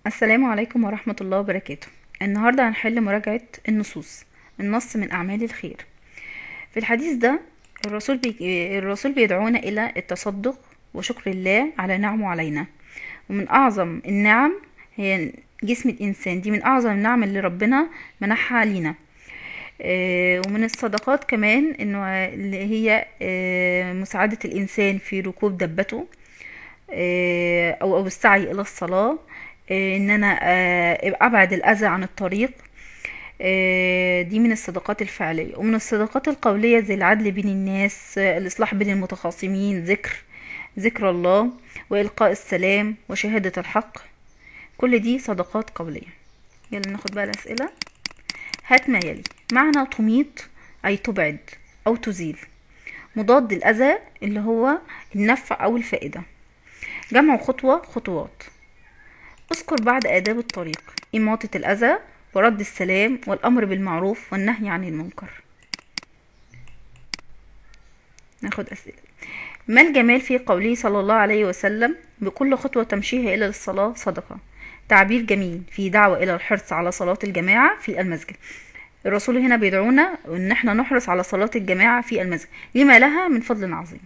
السلام عليكم ورحمة الله وبركاته النهاردة هنحل مراجعة النصوص النص من أعمال الخير في الحديث ده الرسول بي... الرسول بيدعونا إلى التصدق وشكر الله على نعمه علينا ومن أعظم النعم هي جسم الإنسان دي من أعظم النعم اللي ربنا منحها لينا آه، ومن الصدقات كمان انه اللي هي آه، مساعدة الانسان في ركوب دبته آه، او او السعي الى الصلاة آه، ان انا آه، ابعد الاذى عن الطريق آه، دي من الصدقات الفعلية ومن الصدقات القولية زي العدل بين الناس آه، الاصلاح بين المتخاصمين ذكر ذكر الله والقاء السلام وشهادة الحق كل دي صدقات قولية يلا ناخد بقى الاسئلة هات ما يلي معنى تميط أي تبعد أو تزيل مضاد الأذى اللي هو النفع أو الفائدة جمع خطوة خطوات اذكر بعد آداب الطريق إماطة الأذى ورد السلام والأمر بالمعروف والنهي عن المنكر ناخد أسئلة ما الجمال في قوله صلى الله عليه وسلم بكل خطوة تمشيها إلى الصلاة صدقة تعبير جميل في دعوة إلى الحرص على صلاة الجماعة في المسجد الرسول هنا بيدعونا ان احنا نحرص على صلاة الجماعة في المسجد لما لها من فضل عظيم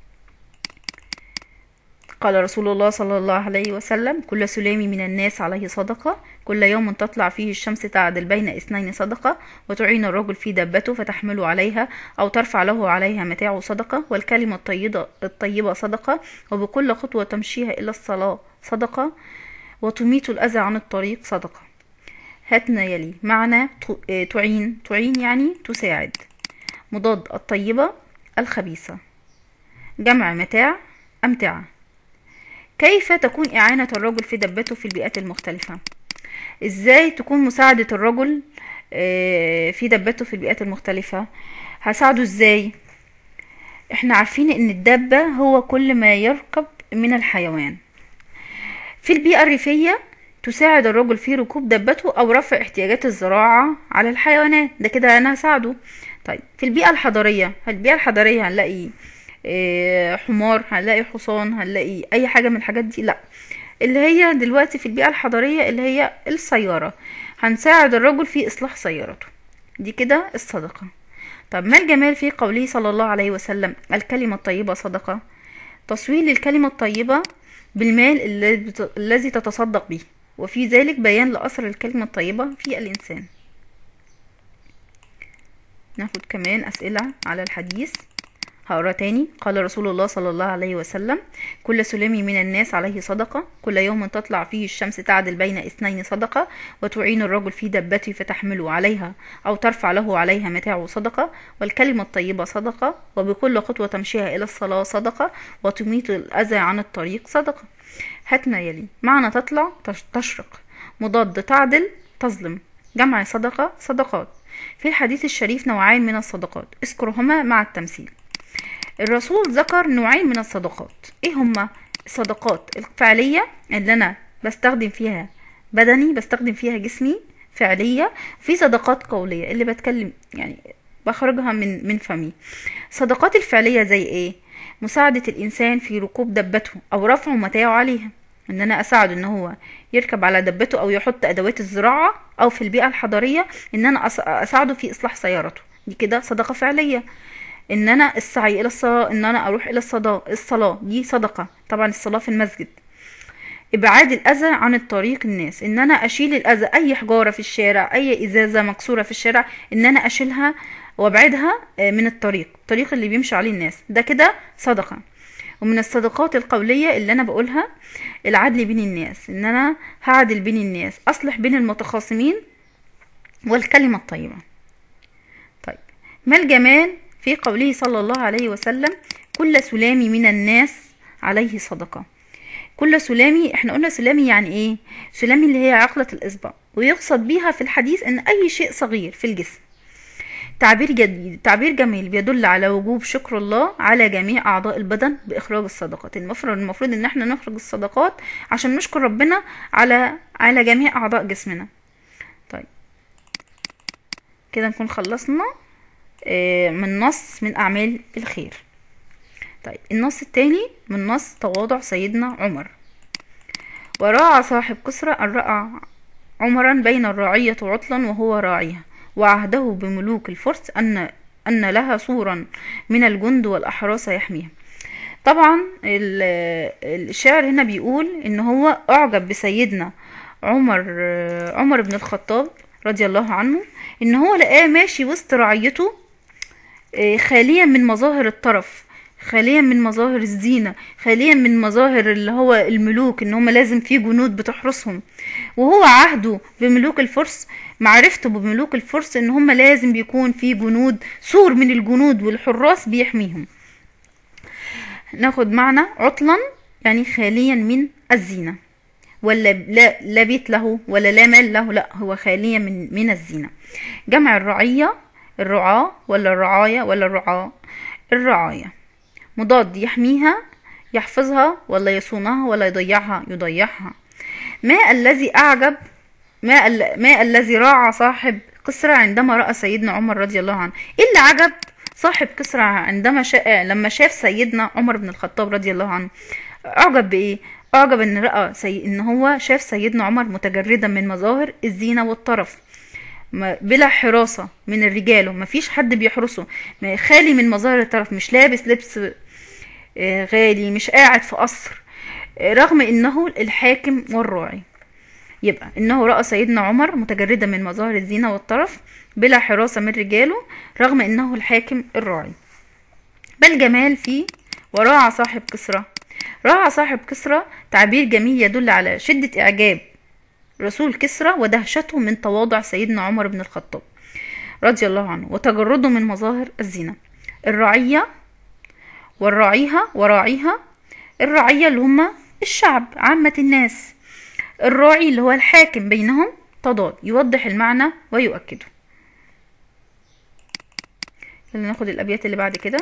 قال رسول الله صلى الله عليه وسلم كل سلام من الناس عليه صدقة كل يوم تطلع فيه الشمس تعدل بين اثنين صدقة وتعين الرجل في دبته فتحمله عليها أو ترفع له عليها متاع صدقة والكلمة الطيبة, الطيبة صدقة وبكل خطوة تمشيها إلى الصلاة صدقة وتميت الأذى عن الطريق صدقة هاتنا يلي معنى ت- آه، تعين تعين يعني تساعد مضاد الطيبة الخبيثة جمع متاع أمتعة كيف تكون إعانة الرجل في دبته في البيئات المختلفة إزاي تكون مساعدة الرجل آه، في دبته في البيئات المختلفة هساعده إزاي احنا عارفين ان الدابة هو كل ما يركب من الحيوان في البيئة الريفية تساعد الرجل في ركوب دبته أو رفع احتياجات الزراعة على الحيوانات ده كده أنا هساعده طيب في البيئة الحضرية البيئة الحضرية هنلاقي آه، حمار هنلاقي حصان هنلاقي أي حاجة من الحاجات دي لأ اللي هي دلوقتي في البيئة الحضرية اللي هي السيارة هنساعد الرجل في إصلاح سيارته دي كده الصدقة طب ما الجمال في قوله صلى الله عليه وسلم الكلمة الطيبة صدقة تصوير الكلمة الطيبة بالمال الذي الذي تتصدق به وفي ذلك بيان لأثر الكلمة الطيبة في الإنسان ناخد كمان أسئلة على الحديث هقرا تاني قال رسول الله صلى الله عليه وسلم كل سلام من الناس عليه صدقة كل يوم تطلع فيه الشمس تعدل بين اثنين صدقة وتعين الرجل في دبته فتحمله عليها أو ترفع له عليها متاع صدقة والكلمة الطيبة صدقة وبكل خطوة تمشيها إلى الصلاة صدقة وتميت الأذى عن الطريق صدقة هات ما يلي معنى تطلع تش- تشرق مضاد تعدل تظلم جمع صدقة صدقات في الحديث الشريف نوعين من الصدقات اذكرهما مع التمثيل الرسول ذكر نوعين من الصدقات ايه هما الصدقات الفعلية اللي انا بستخدم فيها بدني بستخدم فيها جسمي فعلية في صدقات قولية اللي بتكلم يعني بخرجها من من فمي الصدقات الفعلية زي ايه مساعدة الانسان في ركوب دبته او رفع متاعه عليها ان انا اساعده ان هو يركب على دبته او يحط ادوات الزراعة او في البيئة الحضرية ان انا أس- اساعده في اصلاح سيارته دي كده صدقة فعلية ان انا السعي الى الصلاة ان انا اروح الى الصلاة الصلاة دي صدقة طبعا الصلاة في المسجد ابعاد الاذى عن الطريق الناس ان انا اشيل الاذى اي حجارة في الشارع اي ازازة مكسورة في الشارع ان انا اشيلها وابعدها آه، من الطريق الطريق اللي بيمشي عليه الناس ده كده صدقة ومن الصدقات القولية اللي انا بقولها العدل بين الناس ان انا هعدل بين الناس اصلح بين المتخاصمين والكلمة الطيبة طيب ما الجمال في قوله صلى الله عليه وسلم كل سلام من الناس عليه صدقة كل سلامي احنا قلنا سلامي يعني ايه سلامي اللي هي عقلة الاصبع ويقصد بيها في الحديث ان اي شيء صغير في الجسم تعبير جديد تعبير جميل بيدل على وجوب شكر الله على جميع اعضاء البدن باخراج الصدقات المفروض المفروض ان احنا نخرج الصدقات عشان نشكر ربنا على على جميع اعضاء جسمنا طيب كده نكون خلصنا آه، من نص من أعمال الخير طيب النص التاني من نص تواضع سيدنا عمر وراعى صاحب كسرى أن رأى عمرا بين الرعية عطلا وهو راعيها وعهده بملوك الفرس أن أن لها صورا من الجند والأحراس يحميها طبعا الشاعر هنا بيقول ان هو اعجب بسيدنا عمر عمر بن الخطاب رضي الله عنه ان هو لقاه ماشي وسط رعيته خاليا من مظاهر الطرف خاليا من مظاهر الزينة خاليا من مظاهر اللي هو الملوك ان هم لازم في جنود بتحرسهم وهو عهده بملوك الفرس معرفته بملوك الفرس ان هم لازم بيكون في جنود سور من الجنود والحراس بيحميهم ناخد معنى عطلا يعني خاليا من الزينة ولا لا, لا بيت له ولا لا مال له لا هو خاليا من من الزينة جمع الرعية الرعاة ولا الرعاية ولا الرعاة الرعاية مضاد يحميها يحفظها ولا يصونها ولا يضيعها يضيعها ما الذي أعجب ما, ما الذي راعى صاحب قسرة عندما رأى سيدنا عمر رضي الله عنه إيه اللي عجب صاحب كسرى عندما شاء لما شاف سيدنا عمر بن الخطاب رضي الله عنه أعجب بإيه؟ أعجب إن رأى سي... إن هو شاف سيدنا عمر متجردا من مظاهر الزينة والطرف بلا حراسة من الرجال ومفيش حد بيحرسه خالي من مظاهر الطرف مش لابس لبس غالي مش قاعد في قصر رغم انه الحاكم والراعي يبقى انه رأى سيدنا عمر متجردا من مظاهر الزينة والطرف بلا حراسة من رجاله رغم انه الحاكم الراعي بل جمال فيه وراعى صاحب كسرى راعى صاحب كسرى تعبير جميل يدل على شدة إعجاب رسول كسرى ودهشته من تواضع سيدنا عمر بن الخطاب رضي الله عنه وتجرده من مظاهر الزينة الرعية والراعيها وراعيها الرعية اللي هم الشعب عامة الناس الراعي اللي هو الحاكم بينهم تضاد يوضح المعنى ويؤكده يلا ناخد الأبيات اللي بعد كده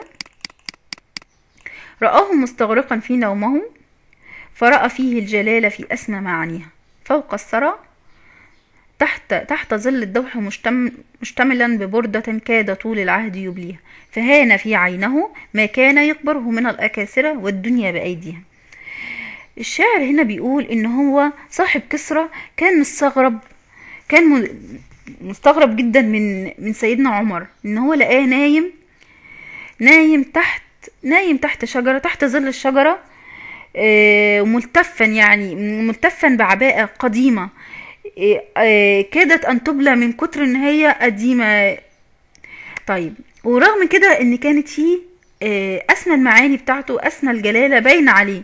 رآه مستغرقا في نومه فرأى فيه الجلال في أسمى معانيها فوق الثرى تحت تحت ظل الدوح مشتم مشتملا ببردة كاد طول العهد يبليها فهان في عينه ما كان يكبره من الأكاسرة والدنيا بأيديها الشاعر هنا بيقول ان هو صاحب كسرى كان مستغرب كان مستغرب جدا من من سيدنا عمر ان هو لقاه نايم نايم تحت نايم تحت شجرة تحت ظل الشجرة ملتفا يعني ملتفا بعباءة قديمة كادت أن تبلى من كتر إن هي قديمة طيب ورغم كده إن كانت فيه أسمى المعاني بتاعته أسمى الجلالة باينة عليه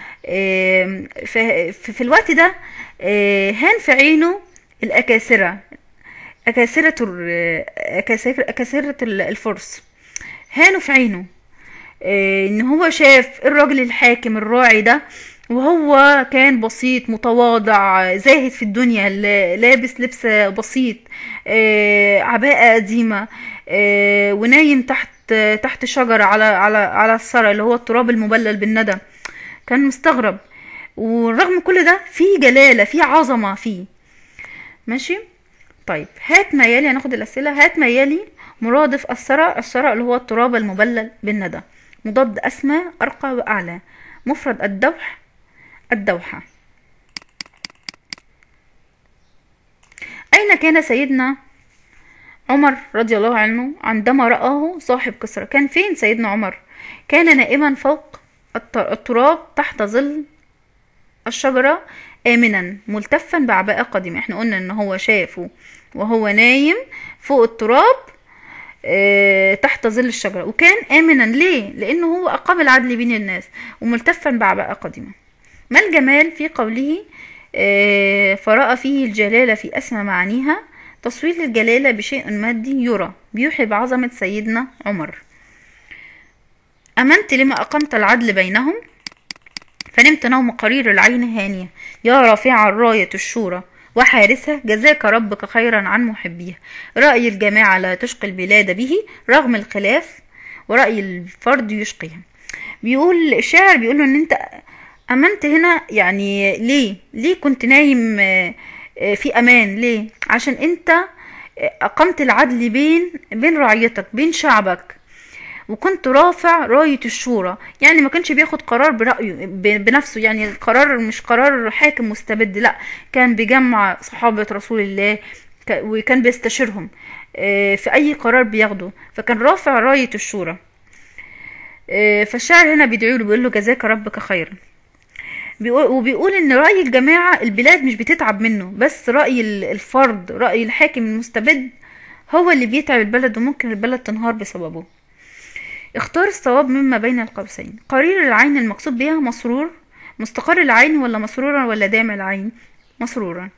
في الوقت ده هان في عينه الأكاسرة أكاسرة أكاسرة الفرس هانوا في عينه ان هو شاف الراجل الحاكم الراعي ده وهو كان بسيط متواضع زاهد في الدنيا لابس لبس بسيط عباءة قديمة ونايم تحت تحت شجرة على على على الثرى اللي هو التراب المبلل بالندى كان مستغرب ورغم كل ده في جلالة في عظمة فيه ماشي طيب هات ما يلي هناخد الأسئلة هات ما يلي مرادف الثرى الثرى اللي هو التراب المبلل بالندى مضاد أسمى أرقى وأعلى مفرد الدوح الدوحة أين كان سيدنا عمر رضي الله عنه عندما رآه صاحب كسرى كان فين سيدنا عمر كان نائما فوق التراب تحت ظل الشجرة آمنا ملتفا بعباءة قديمة احنا قلنا ان هو شافه وهو نايم فوق التراب اه تحت ظل الشجرة وكان آمنا ليه لأنه هو أقام العدل بين الناس وملتفا بعباءة قديمة ما الجمال في قوله اه فرأى فيه الجلالة في أسمى معانيها تصوير الجلالة بشيء مادي يرى بيوحي بعظمة سيدنا عمر أمنت لما أقمت العدل بينهم فنمت نوم قرير العين هانية يا رافع الراية الشورى وحارسها جزاك ربك خيرا عن محبيها رأي الجماعة لا تشقي البلاد به رغم الخلاف ورأي الفرد يشقيها بيقول الشاعر بيقول له ان انت امنت هنا يعني ليه ليه كنت نايم في امان ليه عشان انت اقمت العدل بين بين رعيتك بين شعبك وكنت رافع راية الشورى يعني ما كانش بياخد قرار برأيه ب- بنفسه يعني القرار مش قرار حاكم مستبد لا كان بيجمع صحابة رسول الله ك- وكان بيستشيرهم آه، في أي قرار بياخده فكان رافع راية الشورى آه، فالشاعر هنا بيدعي له بيقول له جزاك ربك خيرا بيقول وبيقول ان رأي الجماعة البلاد مش بتتعب منه بس رأي ال- الفرد رأي الحاكم المستبد هو اللي بيتعب البلد وممكن البلد تنهار بسببه اختار الصواب مما بين القوسين قرير العين المقصود بها مسرور مستقر العين ولا مسرورا ولا دامع العين مسرورا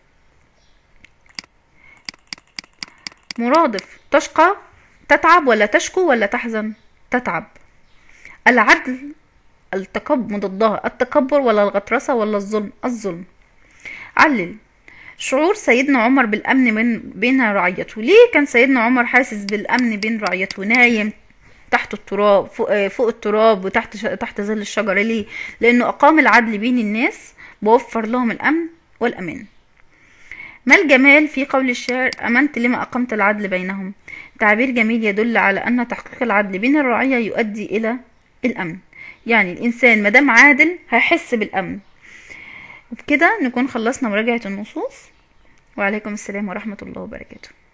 مرادف تشقى تتعب ولا تشكو ولا تحزن تتعب العدل التكبر مضادها التكبر ولا الغطرسة ولا الظلم الظلم علل شعور سيدنا عمر بالأمن من بين رعيته ليه كان سيدنا عمر حاسس بالأمن بين رعيته نايم تحت التراب فوق, آه، فوق التراب وتحت ش... تحت ظل الشجرة ليه لأنه أقام العدل بين الناس ووفر لهم الأمن والأمان ما الجمال في قول الشاعر أمنت لما أقمت العدل بينهم تعبير جميل يدل على أن تحقيق العدل بين الرعية يؤدي إلى الأمن يعني الإنسان مدام عادل هيحس بالأمن وبكده نكون خلصنا مراجعة النصوص وعليكم السلام ورحمة الله وبركاته